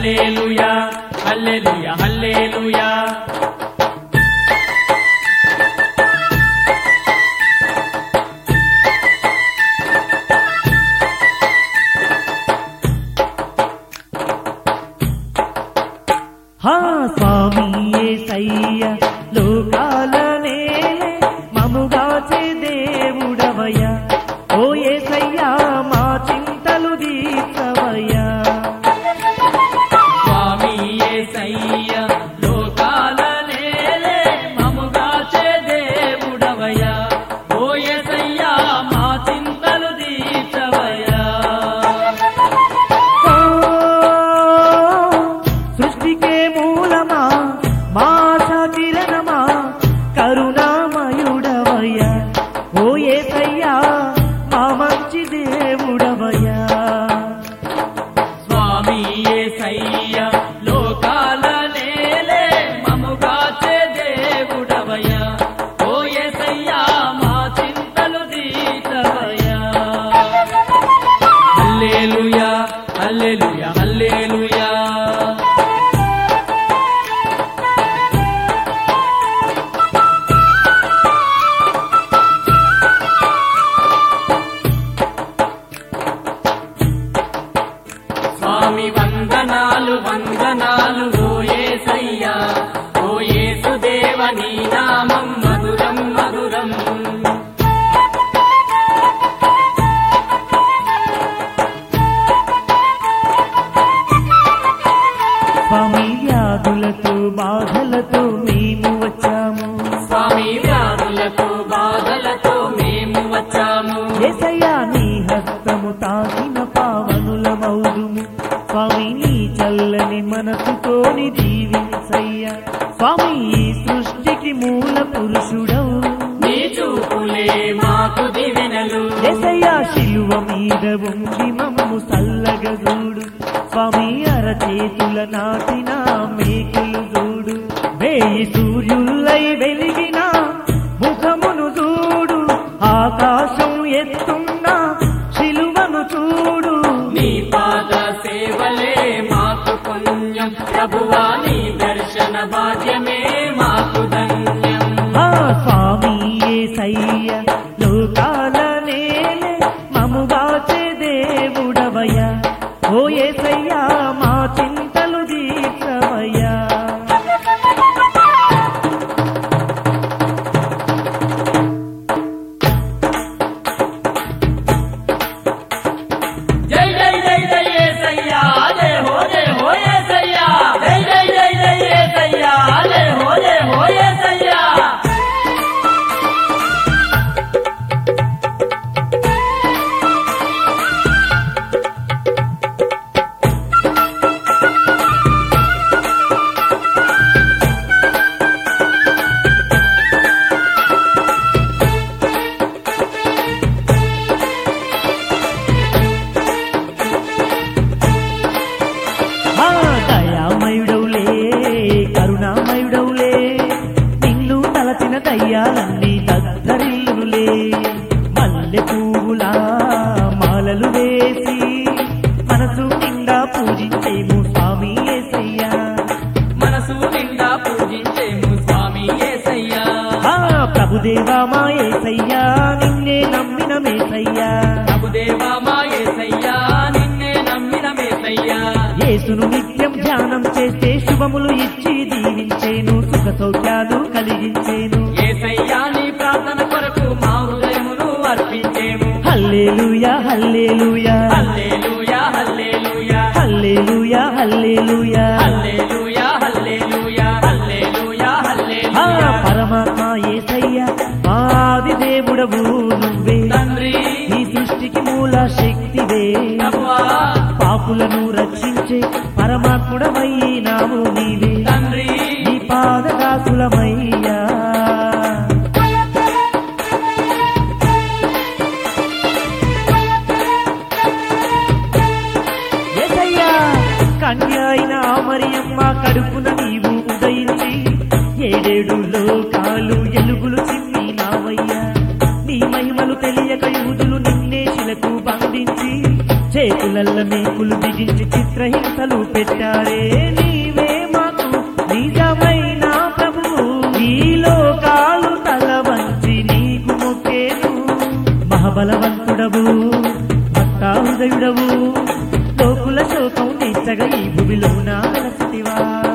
hallelujah హల్లెలూయా hallelujah హా స్వామి ఏసయ్య లోకాలనే మముగాచే దేవుడవయ్య ఓ ఏసయ్య మా చింతలు దీర్చవయ్యా స్వామి యేసయ్య లోకాల నేలే మముగాచే దేవుడవయ్యా ఓ యేసయ్యా మా చింతలు దీర్చవయ్యా ఓ, సృష్టికే మూలమా మాస కిరణమా కరుణామయుడవయ్యా ఓ ఏసయ్యా మా మంచి దేవుడవయ్యా స్వామి యేసయ్య లోకాల నేలే మముగాచే దేవుడవయ్యా ఓ యేసయ్యా మా చింతలు దీర్చవయ్యా హల్లేలుయా హల్లేలుయా హల్లేలుయా స్వామి వందనాలు వందనాలు ఓ యేసయ్యా ఓ యేసుదేవ నీ నామం మధురం మధురం స్వామి వ్యాధులతో బాధలతో మేము వచ్చాము స్వామి వ్యాధులతో బాధలతో మేము వచ్చాము ఏసయ్యా నీ హస్తము తాకిన పావనులమౌదుము స్వామి నీ చల్లని మనసుతోని జీవించయ్యా స్వామి ఈ సృష్టికి మూల పురుషుడవు నీ చూపులే మాకు దివెనలు ఏసయ్యా శిలువ మీద ఉండి మమ్ము సల్లగా చూడు స్వామి అరచేతుల నాటిన మేకులు చూడు వేయి సూర్యుల్లై వెలిగిన ముఖమును చూడు ఆకాశం ఎత్తున్న శిలువను చూడు నీ పాద సేవలే మాకు పుణ్యం ప్రభువా నీ దర్శన భాగ్యమే మాకు ధన్యం ఆ స్వామి ఏసయ్య లోకాల నేలే మముగాచే దేవుడవయ్యా ఓ ఏసయ్యా మా చింతలు దీర్చవయ్యా జై జై జై జై యేసయ్యా జై హో జై హో యేసయ్యా జై జై జై జై యేసయ్యా జై హో జై హో యేసయ్యా ఆ దయామయుడవులే కరుణామయుడవులే నిన్ను తలచిన దయ్యాలన్నీ దద్దరిల్లులే మల్లె పువ్వులా మాలలు వేసి మనసు నిండా పూజించేము స్వామి ఏసయ్యా మనసు నిండా పూజించేము స్వామి యేసయ్యా ఆ ప్రభుదేవా మా ఏసయ్యా నిన్నే నమ్మిన మేసయ్యా ప్రభుదేవా మా యేసయ్యా నిన్నే నమ్మిన మేసయ్యా యేసును నిత్యం ధ్యానం చేస్తే శుభములు ఇచ్చి దీవించేను సుఖ సౌఖ్యాలు కలిగించేను యేసయ్యా నీ ప్రార్థన కొరకు మా హృదయమును అర్పించేము hallelujah hallelujah hallelujah hallelujah hallelujah hallelujah hallelujah hallelujah hallelujah ఆ హల్లెలూయా పరమాత్మ ఏసయ్య ఆది దేవుడవు నువ్వే తండ్రి ఈ సృష్టికి మూల శక్తివే ప్రభువా పాపులను రక్షించే పరమాత్ముడవైనాము నీవే తండ్రి నీ పాదదాసులమయ్యా ఏసయ్యా కన్య అయిన మరియమ్మ కడుపున నీవు ఉదయించి ఏడేడు లోకాలు ఎలుగులు చిమ్మినావయ్యా నీ మహిమలు తెలియక యూదులు నిన్నే శిలకు బంధించి చేతులల్ల మేకులు బిగించి చిత్రహింసలు పెట్టారే నీవే మాకు నిజమైన ప్రభువు ఈ లోకాలు తల వంచి నీకు మొక్కేను మహాబలవంతుడవు భక్తాహృదయుడవు లోకుల శోకం తీర్చగా ఈ భూమిలో నా వెలసితివా